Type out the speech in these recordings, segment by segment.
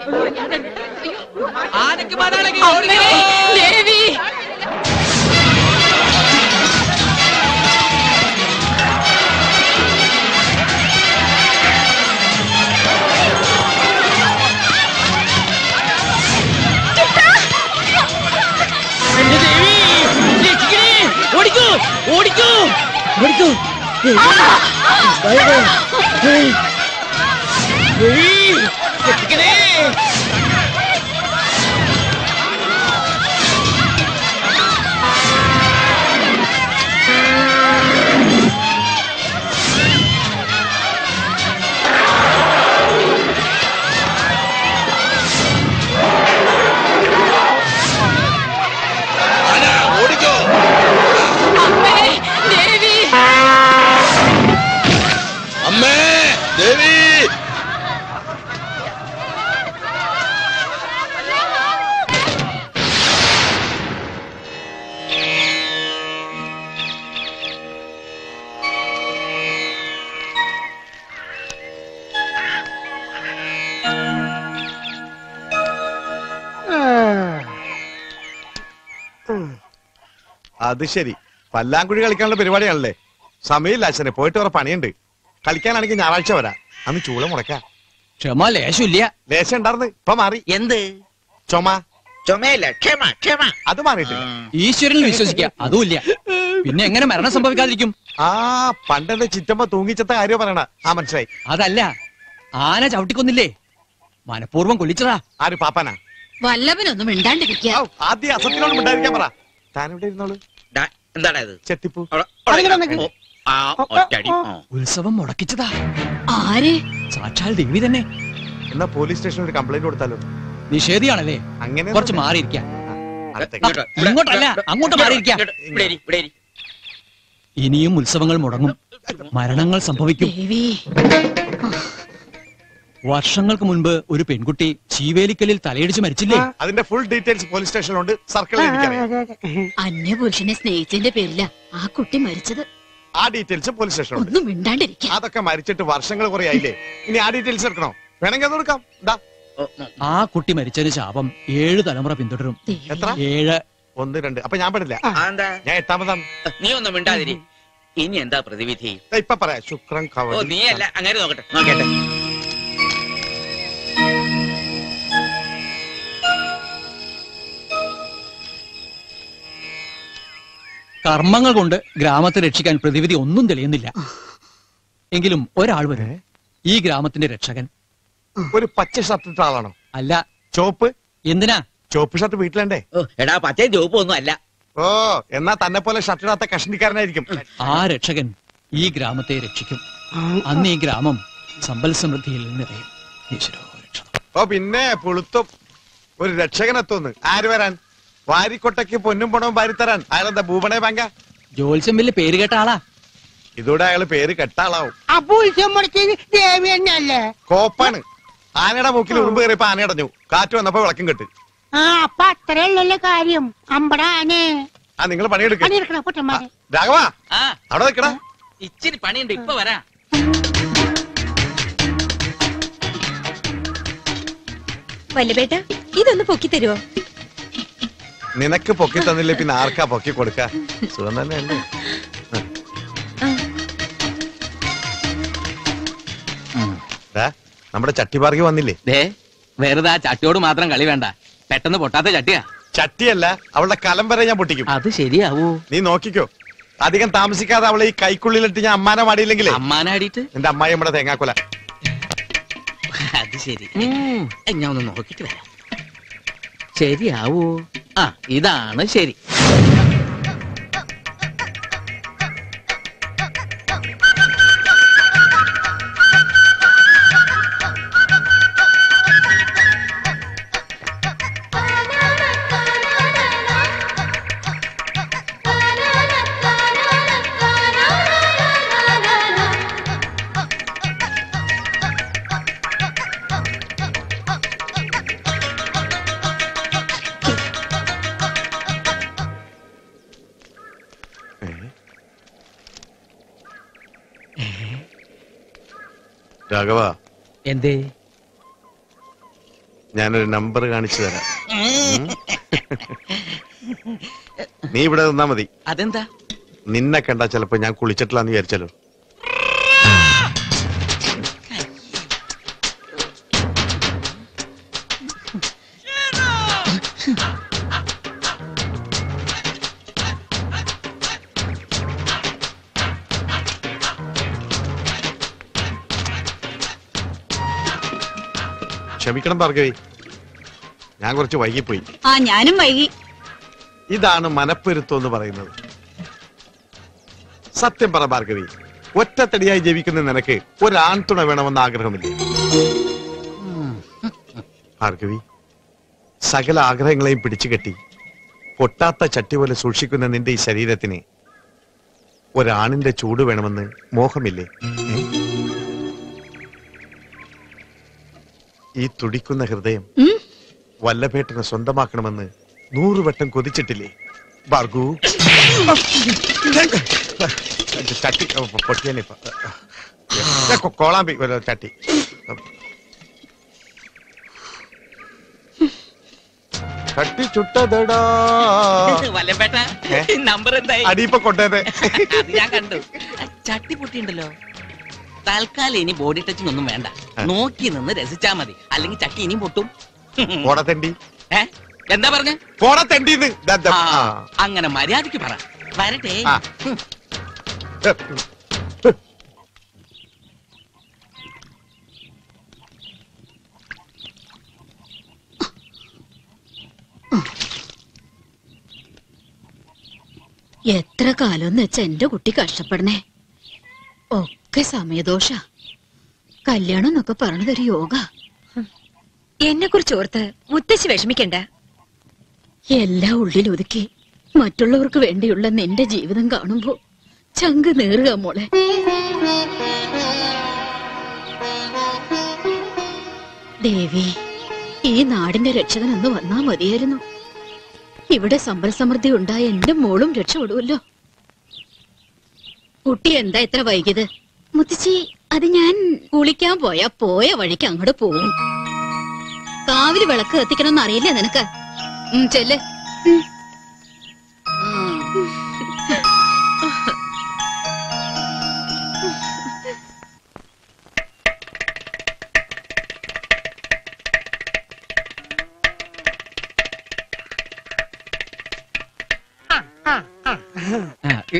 ആനക്ക് മലയാളി അമ്മേ, ദേവി എന്റെ ദേവി രക്ഷിക്കണേ ഓടിക്കോ ഓടിക്കോ ഓടിക്കോ ദേവി രക്ഷിക്കണേ ഓടിക്കോ അമ്മേ ദേവി അമ്മേ ദേവി അത് ശരി പല്ലാങ്കുഴി കളിക്കാനുള്ള പരിപാടിയാണല്ലേ സമയമില്ല അച്ഛനെ പോയിട്ട് വേറെ പണിയുണ്ട് കളിക്കാനാണെങ്കിൽ ഞായറാഴ്ച വരാം അന്ന് ചൂള മുടക്കാം ക്ഷമ ലേശമില്ല ലേശം ഉണ്ടായിരുന്നു ഇപ്പൊ മാറി എന്ത് ചുമ ചുമയല്ല ക്ഷമ ക്ഷമ അത് മാറിയിട്ട് ഈശ്വരനിൽ വിശ്വസിക്കുക അതുമില്ല പിന്നെ എങ്ങനെ മരണം സംഭവിക്കാതിരിക്കും ആ പണ്ടെന്റെ ചിറ്റമ്മ തൂങ്ങിച്ചത്ത കാര്യം പറയണ ആ മനസ്സിലായി അതല്ല ആന ചവിട്ടിക്കൊന്നില്ലേ മനഃപൂർവ്വം കൊല്ലിച്ചതാ ആര് പാപ്പാനാ വല്ലവനൊന്നും മിണ്ടാണ്ടിരിക്കുക ഔ, ആദ്യം അസത്തിനോട് ഉണ്ടായിരിക്കാൻ പറ താൻ ഇവിടെ ഇരുന്നോളൂ ഡാ, എന്താടാ ഇത് ചെത്തിപ്പൂ അവിടെ- അവിടെ ഓ, ആ ഒറ്റടി ആ. ഉത്സവം മുടക്കിച്ചതാ ആര് സാക്ഷാൽ ദേവി തന്നെ എന്നാ പോലീസ് സ്റ്റേഷനിൽ ഒരു കംപ്ലൈന്റ് കൊടുത്താലോ നിഷേധിയാണല്ലേ അങ്ങനെ കുറച്ച് മാറിയിരിക്കാം അടുത്തേക്ക്. ഇങ്ങോട്ട്, ഇവിടെ, ഇങ്ങോട്ടല്ല, ഇവിടെ, അങ്ങോട്ട് മാറിയിരിക്കാം. ഇങ്ങോട്ട്, ഇവിടെ ഇരി, ഇവിടെ ഇരി. ഇനിയും ഉത്സവങ്ങൾ മുടങ്ങും മരണങ്ങൾ സംഭവിക്കും ദേവി വർഷങ്ങൾക്ക് മുൻപ് ഒരു പെൺകുട്ടി ചീവേലിക്കലിൽ തലയിടിച്ച് മരിച്ചില്ലേ അതിന്റെ ഫുൾ ഡീറ്റെയിൽസ് പോലീസ് സ്റ്റേഷനിലുണ്ട് സർക്കിളിൽ എനിക്കറിയാം അന്യപുരുഷനെ സ്നേഹിച്ചതിന്റെ പേരില ആ കുട്ടി മരിച്ചത് ആ ഡീറ്റെയിൽസ് പോലീസ് സ്റ്റേഷനിലുണ്ട് ഒന്നും മിണ്ടാണ്ടിരിക്കുക അതൊക്കെ മരിച്ചിട്ട് വർഷങ്ങൾ കുറെ ആയില്ലേ ഇനി ആ ഡീറ്റെയിൽസ് എടുക്കണോ വേണമെങ്കിൽ അത് കൊടുക്കാം ദാ ഓ, ഉം. ആ കുട്ടി മരിച്ചതിന് ശാപം ഏഴ് തലമുറ പിന്തുടരും ദേവി എത്ര ഏഴ് ഒന്ന് രണ്ട് അപ്പൊ ഞാൻ പെടില്ല ആ, എന്താ ഞാൻ എട്ടാമതാണ് നീ ഒന്നും മിണ്ടാതിരി ഇനി എന്താ പ്രതിവിധി ദാ ഇപ്പൊ പറയാം ശുക്രൻ ഓ കവടി നീയല്ല അങ്ങനെ നോക്കട്ടെ നോക്കട്ടെ കർമ്മങ്ങൾ കൊണ്ട് ഗ്രാമത്തെ രക്ഷിക്കാൻ പ്രതിവിധി ഒന്നും തെളിയുന്നില്ല എങ്കിലും ഒരാൾ വരും ഈ ഗ്രാമത്തിന്റെ രക്ഷകൻ ഒരു പച്ച ഷർട്ട് ഇട്ട ആളാണോ അല്ല ചോപ്പ് എന്തിനാ ചോപ്പ് ഷർട്ട് വീട്ടിലുണ്ടേ ഓ എടാ പച്ചയും ചുവപ്പും ഒന്നും അല്ല ഓ എന്നാ തന്നെ പോലെ ഷർട്ട് ഇടാത്ത കഷ്ണിക്കാരനായിരിക്കും ആ രക്ഷകൻ ഈ ഗ്രാമത്തെ രക്ഷിക്കും അന്ന് ഈ ഗ്രാമം സമ്പൽ സമൃദ്ധിയിൽ നിറയും ഈശ്വരോ രക്ഷണം ഓ പിന്നെ പുളുത്തും ഒരു രക്ഷകനെത്തോന്ന് ആര് വരാൻ വാരിക്കൊട്ടയ്ക്ക് പൊന്നും പണവും വാരിത്തരാൻ അയാളെന്താ ഭൂപണേ ബാങ്ക ജോത്സ്യം വലിയ പേര് കേട്ട ആളാ ഇതോടെ അയാള് പേര് കെട്ടാളാവും അപ്പൊ ഉത്സവം മുടക്കിയത് ദേവി തന്നെയല്ലേ കോപ്പാണ് ആനയുടെ മൂക്കിൽ ഉറുമ്പ് കയറിയപ്പോ ആന അടഞ്ഞു കാറ്റ് വന്നപ്പോ വിളക്കും കെട്ട് ആ അപ്പൊ അത്രയല്ലല്ലോ കാര്യം അമ്പടാനെ ആ നിങ്ങൾ പണിയെടുക്ക പണിയെടുക്കണ പൊട്ടന്മാരെ രാഘവ ആ അവിടെ നിൽക്കണ ഇച്ചിരി പണിയുണ്ട് ഇപ്പൊ വരാ വല്ലബേട്ട ഇതൊന്ന് പൊക്കി തരുവോ നിനക്ക് പൊക്കി തന്നില്ലേ പിന്നെ ആർക്കാ പൊക്കി കൊടുക്ക സുഖം തന്നെ അല്ലേ ദാ, നമ്മുടെ ചട്ടിപാർക്കി വന്നില്ലേ ദേ വെറുതെ ആ ചട്ടിയോട് മാത്രം കളി വേണ്ട പെട്ടെന്ന് പൊട്ടാത്ത ചട്ടിയാ ചട്ടിയല്ല അവളുടെ കലം വരെ ഞാൻ പൊട്ടിക്കും അത് ശരിയാവൂ നീ നോക്കിക്കോ അധികം താമസിക്കാതെ അവളെ ഈ കൈക്കുള്ളിലിട്ട് ഞാൻ അമ്മാനെ മാടിയില്ലെങ്കിലേ അമ്മാനാടിയിട്ട് എന്റെ അമ്മായി നമ്മുടെ തേങ്ങാക്കൊല അത് ശരി ഞാൻ ഒന്ന് നോക്കിട്ട് വരാം ശരിയാവൂ ആ ഇതാണ് ശരി രാഘവ എന്തേ ഞാനൊരു നമ്പർ കാണിച്ചു തരാം ഉം. നീ ഇവിടെ നിന്നാ മതി അതെന്താ നിന്നെ കണ്ടാ ചിലപ്പോ ഞാൻ കുളിച്ചിട്ടില്ലാന്ന് വിചാരിച്ചാലോ ക്ഷമിക്കണം ഭാർഗവി ഞാൻ കുറച്ച് വൈകിപ്പോയി ആ ഞാനും വൈകി ഇതാണ് മനപ്പൊരുത്തം എന്ന് പറയുന്നത് സത്യം പറ ഭാർഗവി ഒറ്റത്തടിയായി ജീവിക്കുന്ന നിനക്ക് ഒരു ആൺതുണ വേണമെന്ന് ആഗ്രഹമില്ല ഭാർഗവി സകല ആഗ്രഹങ്ങളെയും പിടിച്ചു കെട്ടി പൊട്ടാത്ത ചട്ടി പോലെ സൂക്ഷിക്കുന്ന നിന്റെ ഈ ശരീരത്തിന് ഒരാണിന്റെ ചൂട് വേണമെന്ന് മോഹമില്ലേ ഏ? ഈ തുടിക്കുന്ന ഹൃദയം ഉം? വല്ലഭേട്ടനെ സ്വന്തമാക്കണമെന്ന് നൂറുവട്ടം കൊതിച്ചിട്ടില്ലേ ഭാർഗു ചട്ടി പൊട്ടിയാനെ കോളാമ്പി ഒരു ചട്ടി ചട്ടി ചുട്ടതടാ വല്ലപ്പേട്ട ഏ? നമ്പർ എന്തായി അടിയിപ്പൊ കൊണ്ടത് അത് ഞാൻ കണ്ടു ചട്ടി പൊട്ടിയുണ്ടല്ലോ തൽക്കാലം ഇനി ബോഡി ടച്ചിങ് ഒന്നും വേണ്ട നോക്കി നിന്ന് രസിച്ചാ മതി അല്ലെങ്കിൽ ചട്ടി ഇനിയും പൊട്ടും പോടത്തണ്ടി ഏ എന്താ പറഞ്ഞ പോടത്തണ്ടിന്ന് ദാ, ദാ, ആ. അങ്ങനെ മര്യാദക്ക് പറ വരട്ടെ ആ. ഉം. എത്ര കാലം വെച്ച എന്റെ കുട്ടി കഷ്ടപ്പെടണേ ഒക്കെ സമയദോഷ കല്യാണം എന്നൊക്കെ പറഞ്ഞതൊരു യോഗ എന്നെ കുറിച്ച് ഓർത്ത് മുത്തശ്ശി വിഷമിക്കണ്ട എല്ലാം ഉള്ളിൽ ഒതുക്കി മറ്റുള്ളവർക്ക് വേണ്ടിയുള്ള നിന്റെ ജീവിതം കാണുമ്പോ ചങ്ക് നേറുക മോളെ ദേവി ഈ നാടിന്റെ രക്ഷകൻ എന്ന് വന്നാ മതിയായിരുന്നു ഇവിടെ സമ്പൽ സമൃദ്ധി ഉണ്ടായ എന്റെ മോളും രക്ഷപ്പെടുമല്ലോ കുട്ടി എന്താ ഇത്ര വൈകിയത് മുത്തശ്ശി അത് ഞാൻ കുളിക്കാൻ പോയാ പോയ വഴിക്ക് അങ്ങോട്ട് പോവും കാവില് വിളക്ക് കത്തിക്കണമെന്ന് അറിയില്ലേ നിനക്ക് ഉം, ചെല്ല് ഉം. ഉം. ആ, ഇ-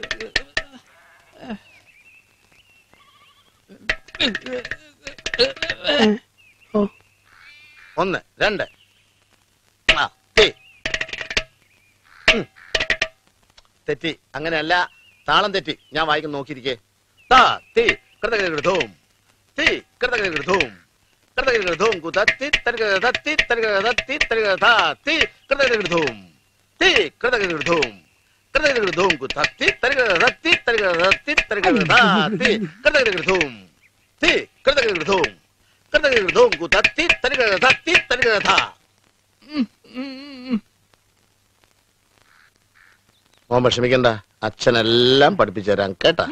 ഒന്ന് രണ്ട് ആ, തീ. ഉം. തെറ്റി അങ്ങനെയല്ല താളം തെറ്റി ഞാൻ വായിക്കുന്ന നോക്കിയിരിക്കേ താ തീ കൃതകൃതൂം തീ കൃതകൃതൂം കൃതകൃതൂം കുതത്തി തരികൃതത്തി തരികൃതത്തി തരികൃതാ തീ കൃതകൃതൂം തീ കൃതകൃതൂം കൃതകൃതൂം കുതത്തി തരികൃതത്തി തരികൃതത്തി തരികൃതാ തീ കൃതകൃതൂം തീ കൃതകൃതൂം കൃതകൃതൂം കുതത്തി തരികൃതത്തി തരികൃതാ മോൻ വിഷമിക്കണ്ട അച്ഛനെല്ലാം പഠിപ്പിച്ചു തരാം കേട്ടാ